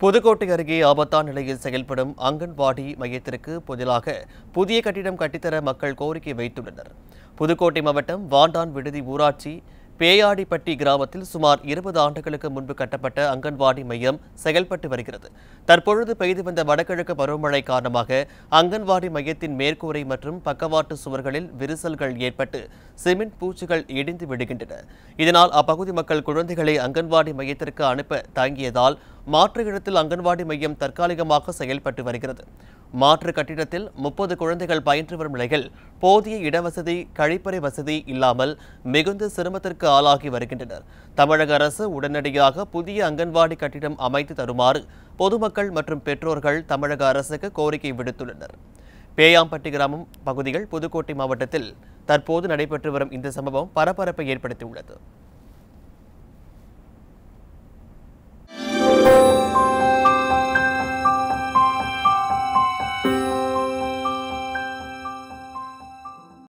புதுக்கோட்டை அருகே ஆபத்தான நிலையில் செயல்படும் அங்கன்வாடி மையத்திற்கு புதிதாக புதிய கட்டிடம் கட்டித்தர மக்கள் கோரிக்கை வைத்துள்ளனர் புதுக்கோட்டை மாவட்டம் வாண்டான் விடுதி ஊராட்சி பேயாடிப்பட்டி கிராமத்தில் சுமார் இருபது ஆண்டுகளுக்கு முன்பு கட்டப்பட்ட அங்கன்வாடி மையம் செயல்பட்டு வருகிறது தற்பொழுது பெய்து வந்த வடகிழக்கு பருவமழை காரணமாக அங்கன்வாடி மையத்தின் மேற்கூரை மற்றும் பக்கவாட்டு சுவர்களில் விரிசல்கள் ஏற்பட்டு சிமெண்ட் பூச்சுகள் இடிந்து விடுகின்றன இதனால் அப்பகுதி மக்கள் குழந்தைகளை அங்கன்வாடி மையத்திற்கு அனுப்ப தயங்கியதால் மாற்று இடத்தில் அங்கன்வாடி மையம் தற்காலிகமாக செயல்பட்டு வருகிறது மாற்று கட்டிடத்தில் முப்பது குழந்தைகள் பயின்று வரும் நிலையில் போதிய இடவசதி கழிப்பறை வசதி இல்லாமல் மிகுந்த சிரமத்திற்கு ஆளாகி வருகின்றனர் தமிழக அரசு உடனடியாக புதிய அங்கன்வாடி கட்டிடம் அமைத்து தருமாறு பொதுமக்கள் மற்றும் பெற்றோர்கள் தமிழக அரசுக்கு கோரிக்கை விடுத்துள்ளனர் பேயாம்பட்டி கிராமம் பகுதிகள் புதுக்கோட்டை மாவட்டத்தில் தற்போது நடைபெற்று வரும் இந்த சம்பவம் பரபரப்பை ஏற்படுத்தியுள்ளது